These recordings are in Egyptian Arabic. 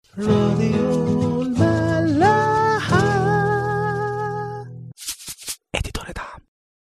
راديو الملاحة اديتور دعم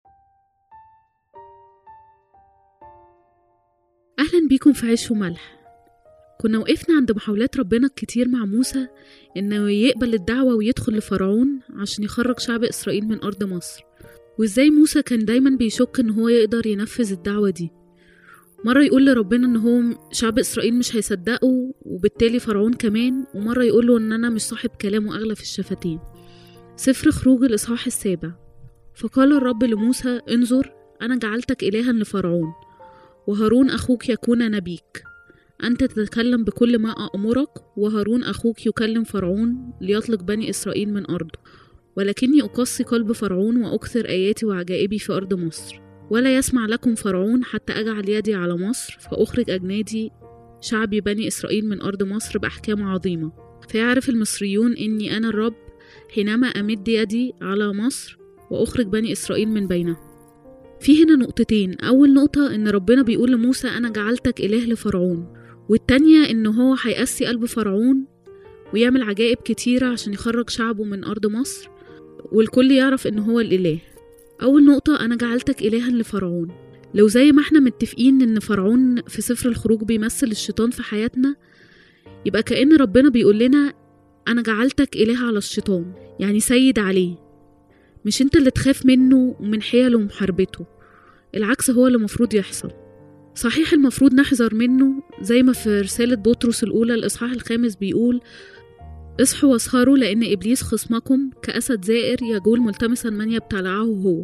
أهلا بيكم في عيش وملح كنا وقفنا عند محاولات ربنا الكتير مع موسى إنه يقبل الدعوة ويدخل لفرعون عشان يخرج شعب إسرائيل من أرض مصر وإزاي موسى كان دايما بيشك إن هو يقدر ينفذ الدعوة دي مرة يقول لربنا إن هو شعب إسرائيل مش هيصدقه وبالتالي فرعون كمان ومرة يقول له إن أنا مش صاحب كلام وأغلى في الشفتين سفر خروج الإصحاح السابع فقال الرب لموسى انظر أنا جعلتك إلها لفرعون وهارون أخوك يكون نبيك أنت تتكلم بكل ما أأمرك وهارون أخوك يكلم فرعون ليطلق بني إسرائيل من أرضه ولكني أقصي قلب فرعون وأكثر آياتي وعجائبي في أرض مصر ولا يسمع لكم فرعون حتى أجعل يدي على مصر فأخرج أجنادي شعبي بني إسرائيل من أرض مصر بأحكام عظيمة فيعرف المصريون إني أنا الرب حينما أمد يدي على مصر وأخرج بني إسرائيل من بينهم في هنا نقطتين أول نقطة إن ربنا بيقول لموسى أنا جعلتك إله لفرعون والتانية إن هو هيقسي قلب فرعون ويعمل عجائب كتيرة عشان يخرج شعبه من أرض مصر والكل يعرف إن هو الإله أول نقطة أنا جعلتك إلها لفرعون لو زي ما احنا متفقين إن فرعون في سفر الخروج بيمثل الشيطان في حياتنا يبقى كأن ربنا بيقول لنا أنا جعلتك إله على الشيطان يعني سيد عليه مش انت اللي تخاف منه ومن حيله ومحاربته العكس هو اللي المفروض يحصل صحيح المفروض نحذر منه زي ما في رسالة بطرس الأولى الإصحاح الخامس بيقول اصحوا واسهروا لأن إبليس خصمكم كأسد زائر يجول ملتمسا من يبتلعه هو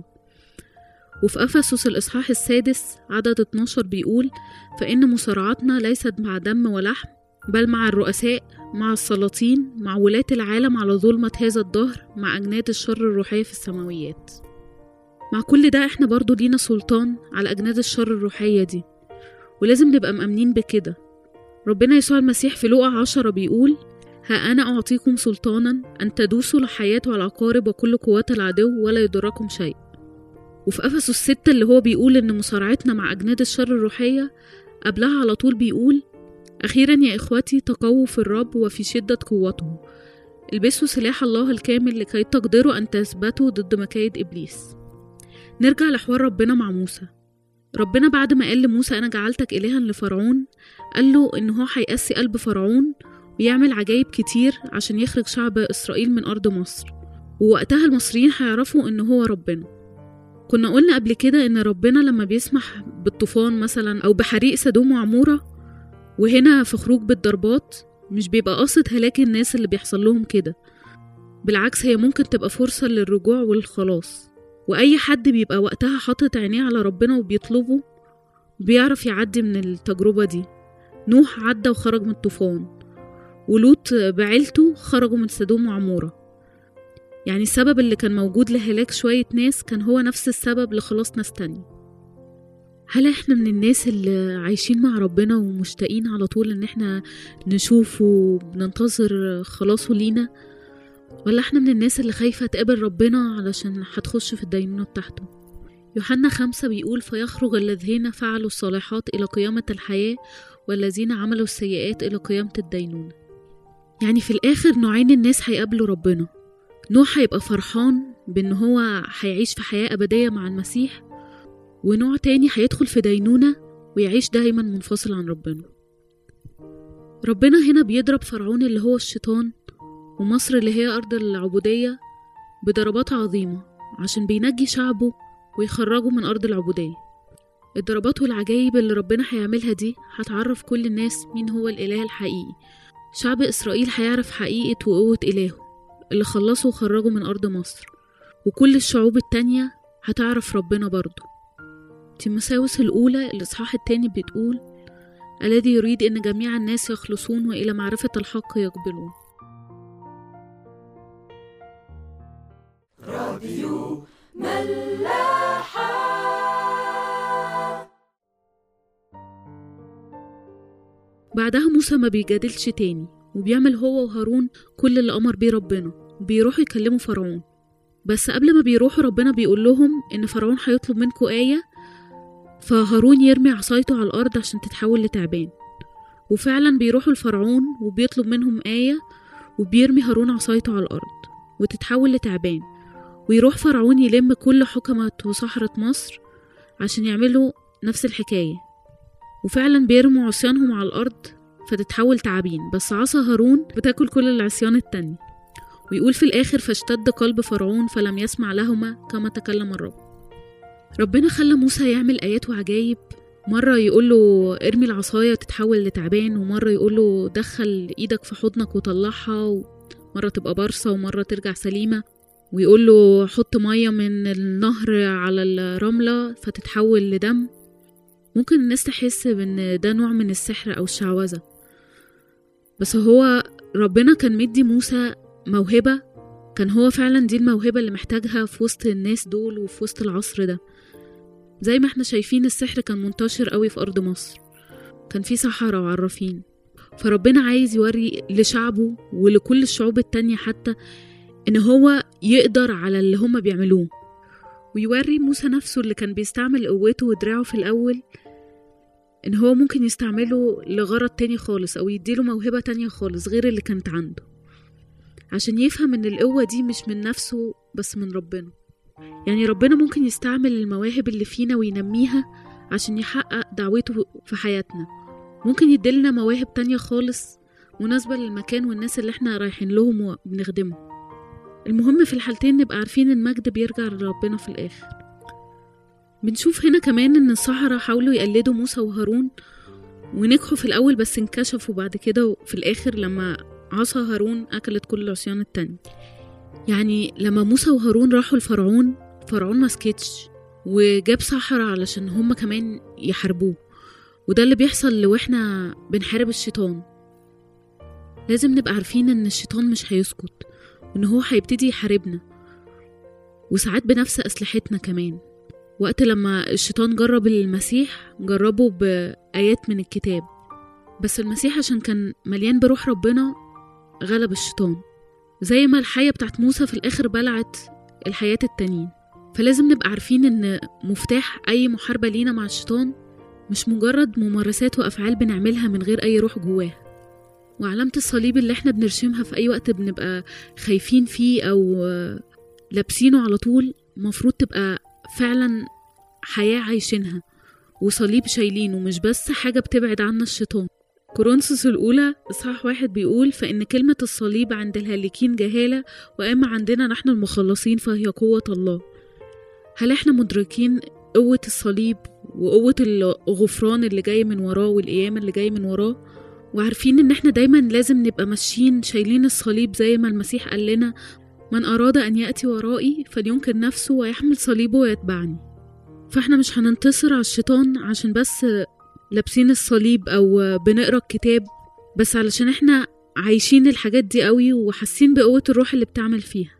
وفي أفسس الإصحاح السادس عدد 12 بيقول فإن مصارعتنا ليست مع دم ولحم بل مع الرؤساء مع السلاطين مع ولاة العالم على ظلمة هذا الدهر مع أجناد الشر الروحية في السماويات مع كل ده احنا برضو لينا سلطان على أجناد الشر الروحية دي ولازم نبقى مأمنين بكده ربنا يسوع المسيح في لوقا عشرة بيقول ها أنا أعطيكم سلطانا أن تدوسوا الحياة والعقارب وكل قوات العدو ولا يضركم شيء وفي أفسس الستة اللي هو بيقول إن مصارعتنا مع أجناد الشر الروحية قبلها على طول بيقول أخيرا يا إخوتي تقووا في الرب وفي شدة قوته البسوا سلاح الله الكامل لكي تقدروا أن تثبتوا ضد مكايد إبليس نرجع لحوار ربنا مع موسى ربنا بعد ما قال لموسى أنا جعلتك إلها لفرعون قال له إن هو هيقسي قلب فرعون ويعمل عجايب كتير عشان يخرج شعب إسرائيل من أرض مصر ووقتها المصريين هيعرفوا إن هو ربنا كنا قلنا قبل كده إن ربنا لما بيسمح بالطوفان مثلا أو بحريق سدوم وعمورة وهنا في خروج بالضربات مش بيبقى قاصد هلاك الناس اللي بيحصل لهم كده بالعكس هي ممكن تبقى فرصة للرجوع والخلاص وأي حد بيبقى وقتها حاطط عينيه على ربنا وبيطلبه بيعرف يعدي من التجربة دي نوح عدى وخرج من الطوفان ولوط بعيلته خرجوا من سدوم وعمورة يعني السبب اللي كان موجود لهلاك شوية ناس كان هو نفس السبب لخلاص ناس تانية هل احنا من الناس اللي عايشين مع ربنا ومشتاقين على طول ان احنا نشوفه وبننتظر خلاصه لينا ولا احنا من الناس اللي خايفة تقابل ربنا علشان هتخش في الدينونة بتاعته يوحنا خمسة بيقول فيخرج الذين فعلوا الصالحات إلى قيامة الحياة والذين عملوا السيئات إلى قيامة الدينونة يعني في الآخر نوعين الناس هيقابلوا ربنا نوح هيبقى فرحان بأن هو هيعيش في حياة أبدية مع المسيح ونوع تاني هيدخل في دينونة ويعيش دايما منفصل عن ربنا ربنا هنا بيضرب فرعون اللي هو الشيطان ومصر اللي هي أرض العبودية بضربات عظيمة عشان بينجي شعبه ويخرجه من أرض العبودية الضربات والعجايب اللي ربنا هيعملها دي هتعرف كل الناس مين هو الإله الحقيقي شعب إسرائيل هيعرف حقيقة وقوة إلهه اللي خلصه وخرجه من أرض مصر وكل الشعوب التانية هتعرف ربنا برضه تيموساوس الأولى الإصحاح التاني بتقول الذي يريد أن جميع الناس يخلصون وإلى معرفة الحق يقبلون بعدها موسى ما بيجادلش تاني وبيعمل هو وهارون كل اللي أمر بيه ربنا بيروحوا يكلموا فرعون بس قبل ما بيروحوا ربنا بيقول لهم إن فرعون هيطلب منكم آية فهارون يرمي عصايته على الأرض عشان تتحول لتعبان وفعلا بيروحوا لفرعون وبيطلب منهم آية وبيرمي هارون عصايته على الأرض وتتحول لتعبان ويروح فرعون يلم كل حكمة وسحرة مصر عشان يعملوا نفس الحكاية وفعلا بيرموا عصيانهم على الأرض فتتحول تعابين بس عصا هارون بتاكل كل العصيان التانية ويقول في الآخر فاشتد قلب فرعون فلم يسمع لهما كما تكلم الرب ربنا خلى موسى يعمل آيات وعجايب مرة يقول له ارمي العصاية تتحول لتعبان ومرة يقول له دخل ايدك في حضنك وطلعها ومرة تبقى برصة ومرة ترجع سليمة ويقول له حط مية من النهر على الرملة فتتحول لدم ممكن الناس تحس بان ده نوع من السحر او الشعوذة بس هو ربنا كان مدي موسى موهبة كان هو فعلا دي الموهبة اللي محتاجها في وسط الناس دول وفي وسط العصر ده زي ما احنا شايفين السحر كان منتشر قوي في أرض مصر كان في سحرة وعرافين فربنا عايز يوري لشعبه ولكل الشعوب التانية حتى إن هو يقدر على اللي هما بيعملوه ويوري موسى نفسه اللي كان بيستعمل قوته ودراعه في الأول إن هو ممكن يستعمله لغرض تاني خالص أو يديله موهبة تانية خالص غير اللي كانت عنده عشان يفهم إن القوة دي مش من نفسه بس من ربنا يعني ربنا ممكن يستعمل المواهب اللي فينا وينميها عشان يحقق دعوته في حياتنا ممكن يديلنا مواهب تانية خالص مناسبة للمكان والناس اللي احنا رايحين لهم وبنخدمهم المهم في الحالتين نبقى عارفين المجد بيرجع لربنا في الآخر بنشوف هنا كمان ان السحرة حاولوا يقلدوا موسى وهارون ونجحوا في الأول بس انكشفوا بعد كده في الآخر لما عصا هارون أكلت كل العصيان التاني يعني لما موسى وهارون راحوا لفرعون فرعون ما سكتش وجاب سحرة علشان هما كمان يحاربوه وده اللي بيحصل لو احنا بنحارب الشيطان لازم نبقى عارفين ان الشيطان مش هيسكت وان هو هيبتدي يحاربنا وساعات بنفس أسلحتنا كمان وقت لما الشيطان جرب المسيح جربه بآيات من الكتاب بس المسيح عشان كان مليان بروح ربنا غلب الشيطان زي ما الحية بتاعت موسى في الآخر بلعت الحياة التانيين فلازم نبقى عارفين إن مفتاح أي محاربة لينا مع الشيطان مش مجرد ممارسات وأفعال بنعملها من غير أي روح جواها وعلامة الصليب اللي احنا بنرسمها في أي وقت بنبقى خايفين فيه أو لابسينه على طول مفروض تبقى فعلا حياة عايشينها وصليب شايلينه مش بس حاجة بتبعد عنا الشيطان كورنثوس الأولى إصحاح واحد بيقول فإن كلمة الصليب عند الهالكين جهالة وأما عندنا نحن المخلصين فهي قوة الله هل إحنا مدركين قوة الصليب وقوة الغفران اللي جاي من وراه والقيامة اللي جاي من وراه وعارفين إن إحنا دايما لازم نبقى ماشيين شايلين الصليب زي ما المسيح قال لنا من أراد أن يأتي ورائي فلينكر نفسه ويحمل صليبه ويتبعني فإحنا مش هننتصر على الشيطان عشان بس لابسين الصليب او بنقرا الكتاب بس علشان احنا عايشين الحاجات دي قوي وحاسين بقوة الروح اللي بتعمل فيها